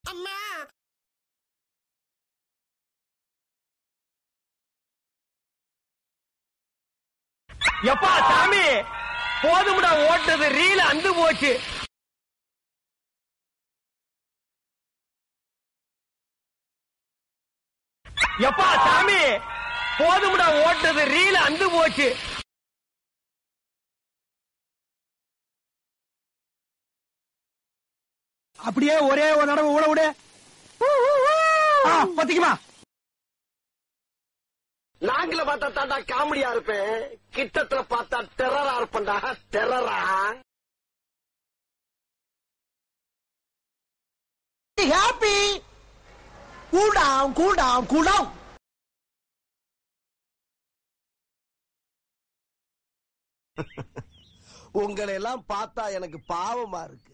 எப்பா சாமி போதும்டா ஓட்டுறது ரீல் அந்து போச்சு எப்பா சாமி போதும்டா ஓட்டுறது ரீல் அந்து போச்சு அப்படியே ஒரே ஒரு தடவை ஊட விடு ஆ, பத்திக்குமா நாங்கள பார்த்தா தாண்டா காமெடியா இருப்பேன் கிட்டத்துல பார்த்தா டெரரா இருப்பேன்டா டெரரா happy cool down cool down cool down உங்களை எல்லாம் பார்த்தா எனக்கு பாவமா இருக்கு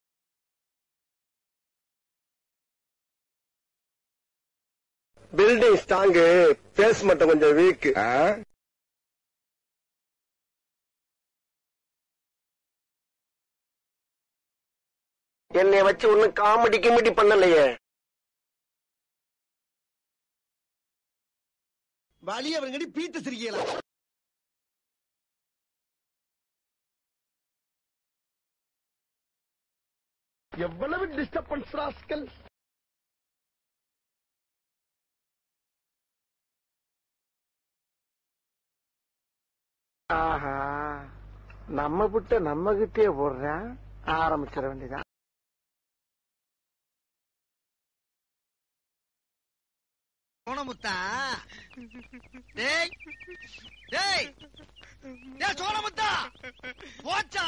பில்டிங் ஸ்ட்ராங்கு பேஸ் மட்டும் கொஞ்சம் வீக் என்னை வச்சு ஒன்னும் காமெடி கிமெடி பண்ணலையே வழி அவருங்கடி பீத்து சிரிக்கலாம் எவ்வளவு டிஸ்டர்பன்ஸ் ராஸ்கல் ஆஹா நம்ம விட்ட நம்ம கிட்டே போடுறேன் ஆரம்பிச்சிட வேண்டியதான் சோனமுத்தா டேய் டேய் டேய் சோனமுத்தா போச்சா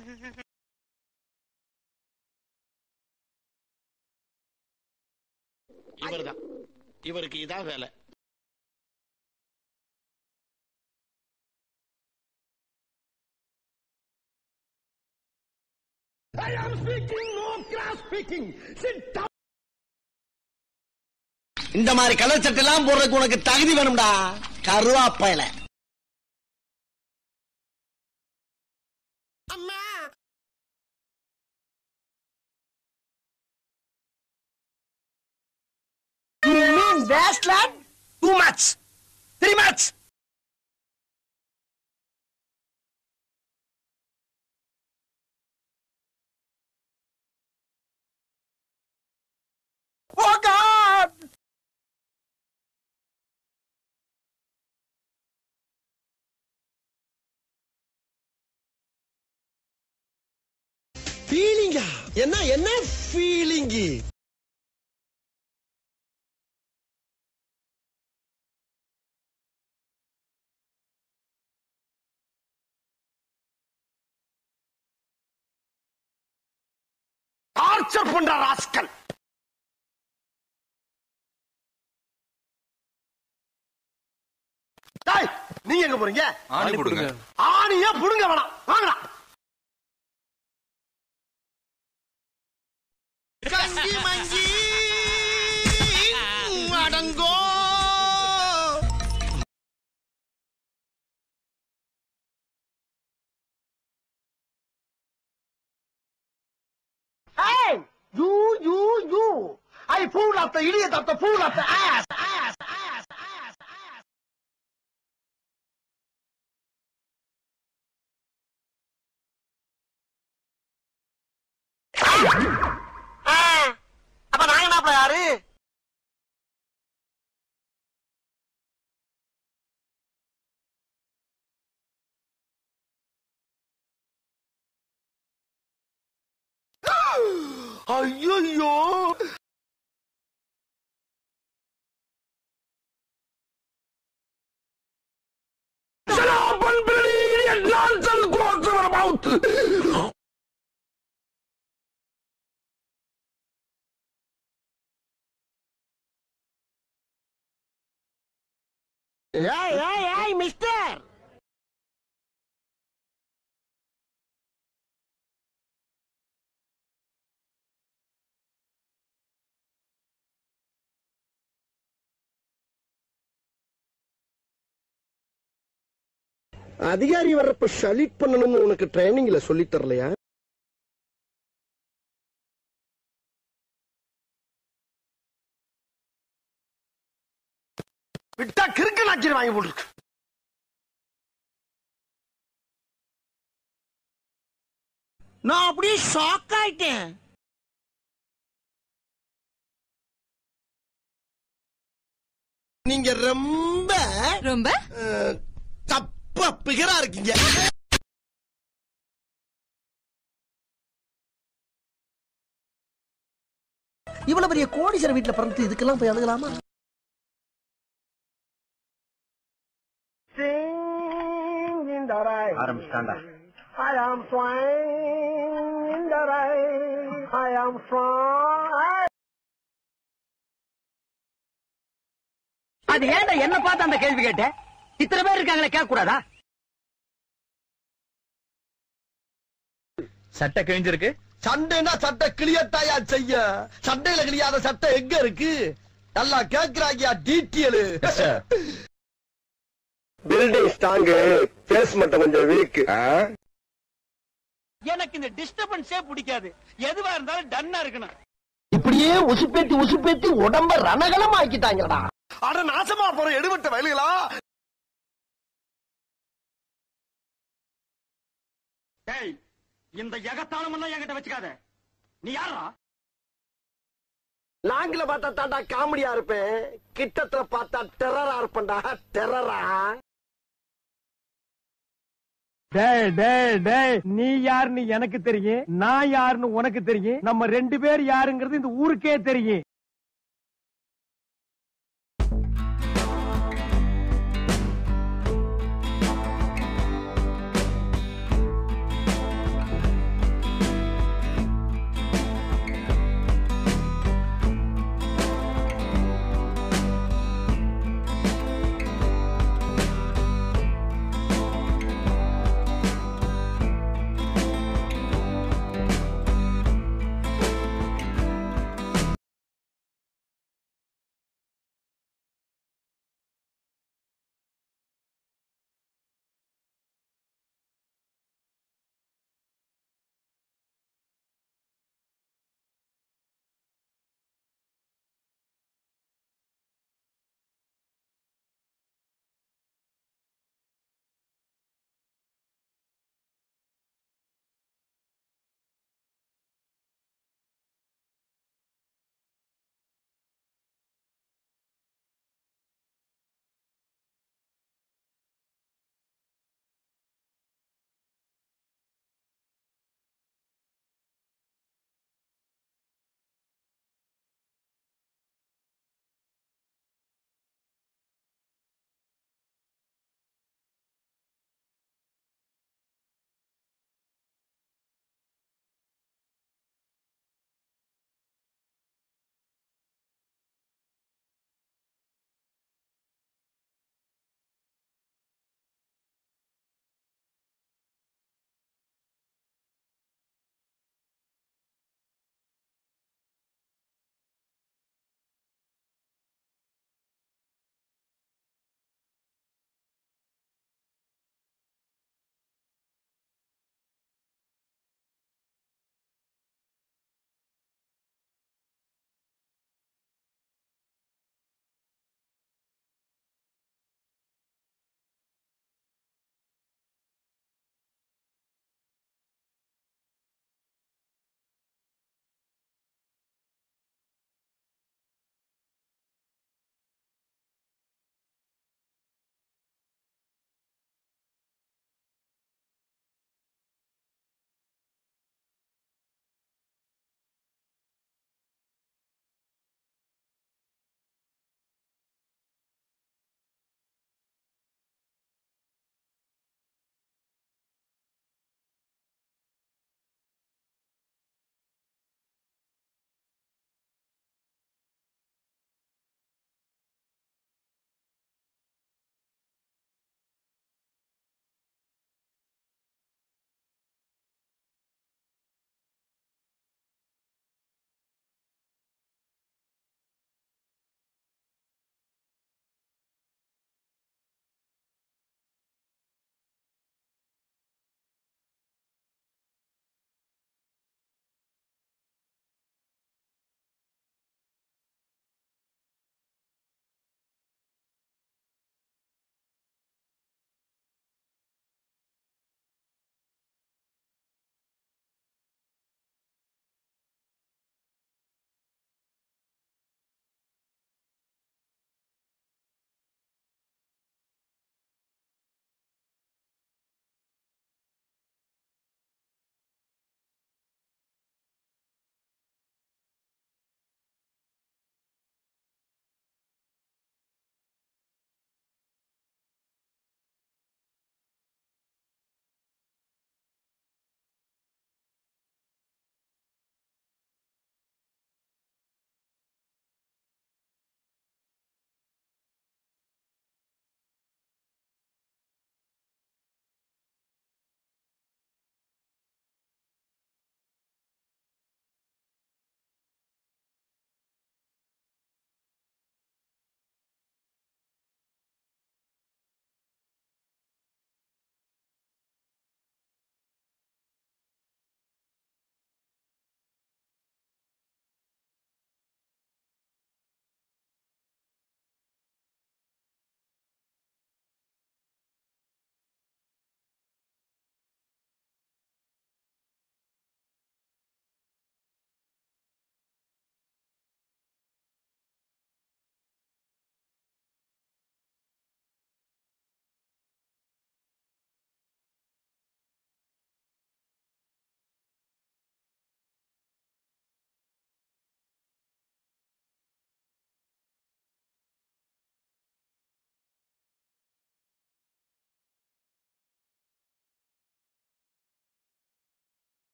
இவர்தான் இவருக்கு இதான் வேலை இந்த மாதிரி கலர் சட்டை எல்லாம் போடுறதுக்கு உனக்கு தகுதி வேணும்டா கருவாப்பையில You mean wasteland? Too much. Three much. Oh God! ஃபீலிங்கா என்ன என்ன ஃபீலிங்கு டார்ச்சர் பண்ற ராஸ்கல் டேய் நீங்க எங்க போறீங்க ஆணி கொடுங்க ஆணியா புடுங்க வேணாம் வாங்கடா கஞ்சி மஞ்சி அடங்கோ Hey! You, you, you! I fool up the idiot of the fool of the ass, ass, ass, ass, ass! அப்ப நாங்க என்ன யாரு ஐயோ ஏய் ஏய் ஏய் மிஸ்டர் அதிகாரி வர்றப்ப ஷலிட் பண்ணணும்னு உனக்கு ட்ரைனிங்ல சொல்லி தரலையா விட்டா கிறுக்கு நாச்சிரி வாங்கி போட்டுருக்கு நான் அப்படியே ஷாக் ஆயிட்டேன் நீங்க ரொம்ப ரொம்ப அஹ், தப்பா பிகரா இருக்கீங்க இவ்வளவு பெரிய கோடீஸ்வரர் வீட்டுல பிறந்து இதுக்கெல்லாம் போய் அழுகலாமா ஆரம்பிச்சிட்டாண்டா I am flying in the rain. I am flying. அது ஏன்டா என்ன பார்த்து அந்த கேள்வி கேட்ட இத்தனை பேர் இருக்காங்களே கேட்க கூடாதா சட்டை கிழிஞ்சிருக்கு சண்டைனா சட்டை கிளியத்தாயா செய்ய சண்டையில கிளியாத சட்டை எங்க இருக்கு நல்லா கேக்குறாங்கயா டீட்டியலு பில்டிங் ஸ்ட்ராங் பேஸ் மட்டும் கொஞ்சம் வீக் எனக்கு இந்த டிஸ்டர்பன்ஸே பிடிக்காது எதுவா இருந்தாலும் டன்னா இருக்கணும் இப்படியே உசுப்பேத்தி உசுப்பேத்தி உடம்ப ரணகலம் ஆக்கிட்டாங்கடா அட நாசமா போற எடுபட்ட வயலுகளா டேய் இந்த எகத்தாளம் எல்லாம் என்கிட்ட வச்சுக்காத நீ யாரா லாங்கில பார்த்தா தாண்டா காமெடியா இருப்பேன் கிட்டத்துல பார்த்தா டெரரா இருப்பேன்டா டெரரா டேய் டேய் டேய் நீ யாருன்னு எனக்கு தெரியும் நான் யாருன்னு உனக்கு தெரியும் நம்ம ரெண்டு பேர் யாருங்கிறது இந்த ஊருக்கே தெரியும்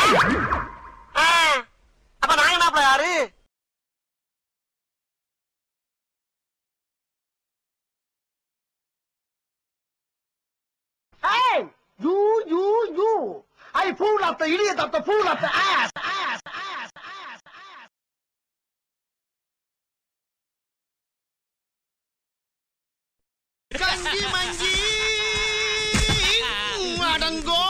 அப்ப நாங்க என்ன யாரு Hey, you, you, you. I fool of the idiot of the fool of the ass, ass, ass, ass, ass. கங்கி மங்கி அடங்கோ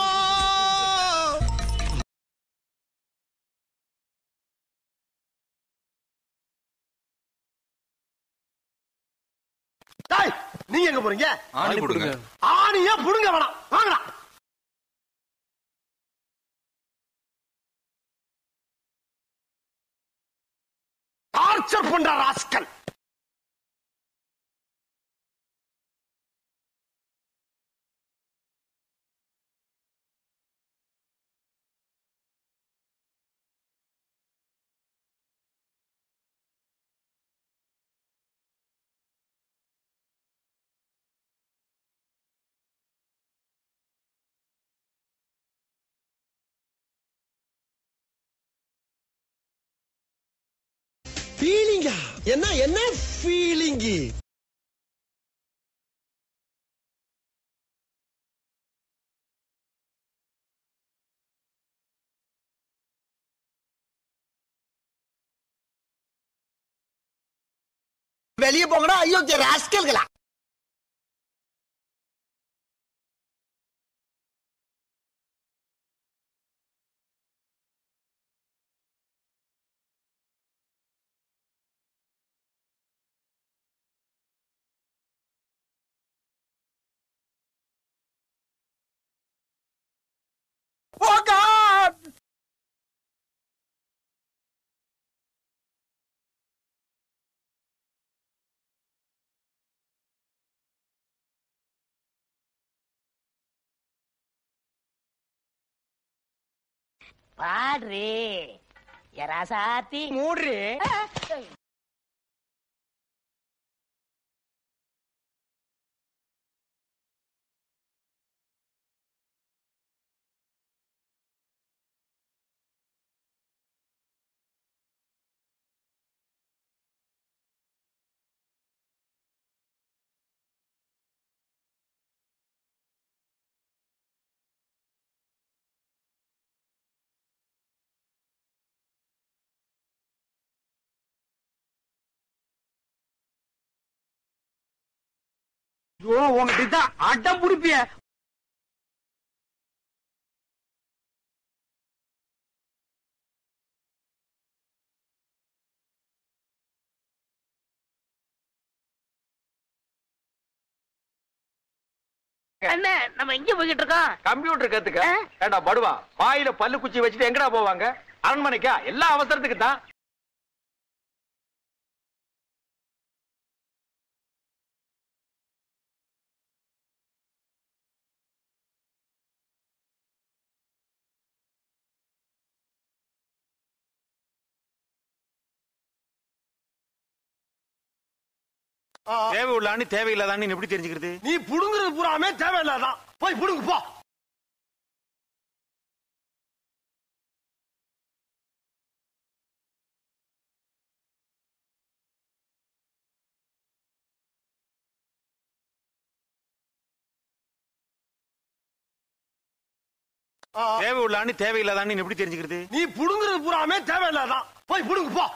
டேய், நீங்க எங்க போறீங்க ஆணி கொடுங்க ஆணியா புடுங்க வேணாம் வாங்கடா டார்ச்சர் பண்ற ராஸ்கல் ஃபீலிங்கா என்ன என்ன ஃபீலிங்கு வெளியே போங்கடா ஐயோ ராஸ்கல்களா Oh God! பாடுறே எராசாத்தி மூடுறி ஐயோ உங்ககிட்ட தான் அடம் புடிப்பிய என்ன நம்ம எங்க போய்கிட்டு இருக்கோம் கம்ப்யூட்டர் கத்துக்க ஏண்டா படுவா வாயில பல்லு குச்சி வச்சுட்டு எங்கடா போவாங்க அரண்மனைக்கா எல்லா அவசரத்துக்கு தான் தேவை உள்ளான்னு தேவையில்லாதான்னு எப்படி தெரிஞ்சுக்கிறது நீ புடுங்குறது பூராமே தேவையில்லாதான் போய் புடுங்க போ தேவை உள்ளான்னு தேவையில்லாதான்னு எப்படி தெரிஞ்சுக்கிறது நீ புடுங்குறது பூராமே தேவையில்லாதான் போய் புடுங்க போ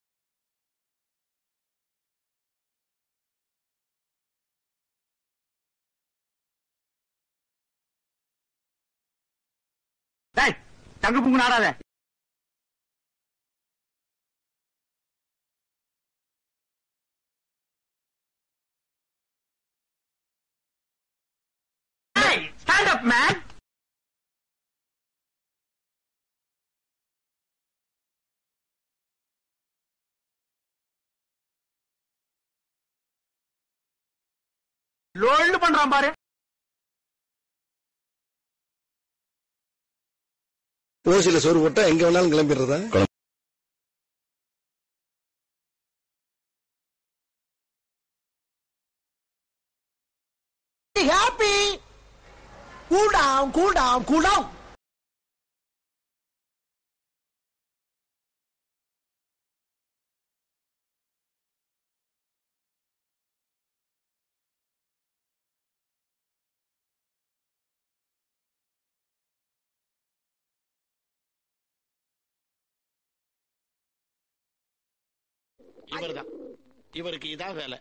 டேய் தங்க புங்கு நாடாத ஸ்டாண்ட் அப் மேன் லோல்டு பண்றான் பாரு ஓசில சோறு போட்டா எங்க வேணாலும் கிளம்பிடுறதா happy cool down cool down cool down இவர்தான் இவருக்கு இதான் வேலை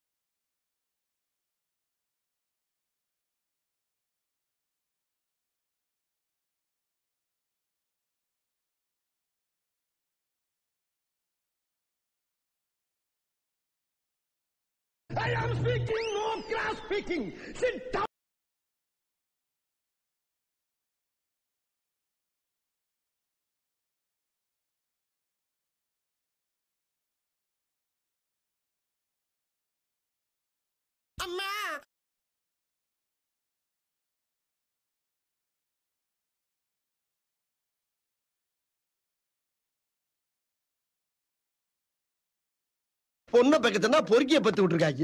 I am speaking, no class speaking. Sit down. பொண்ணை பக்கத்துனா பொறுக்கிய பத்து விட்டுருக்காங்க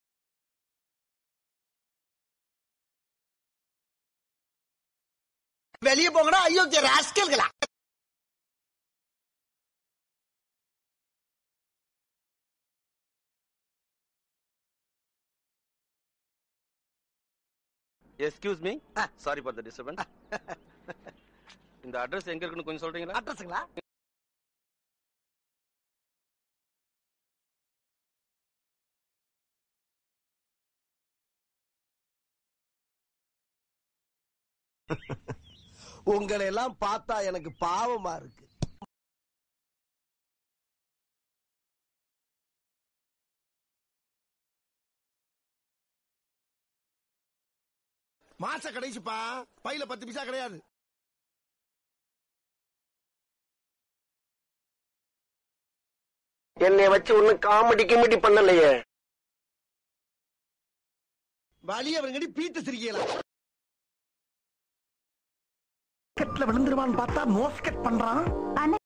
வெளியே போங்கடா ஐயோ ராஸ்கல்களா excuse me sorry for the disturbance இந்த அட்ரஸ் எங்க இருக்குன்னு கொஞ்சம் சொல்றீங்களா அட்ரஸுங்களா உங்களை எல்லாம் பார்த்தா எனக்கு பாவமா இருக்கு மாச கடைசிப்பா பையில பத்து பைசா கிடையாது என்னை வச்சு ஒன்னும் காமெடி கிமெடி பண்ணலையே வலி அவருங்கடி பீத்து சிரிக்கலாம் கெட்ல விழுந்துருவான்னு பார்த்தா நோஸ்கெட் பண்றான்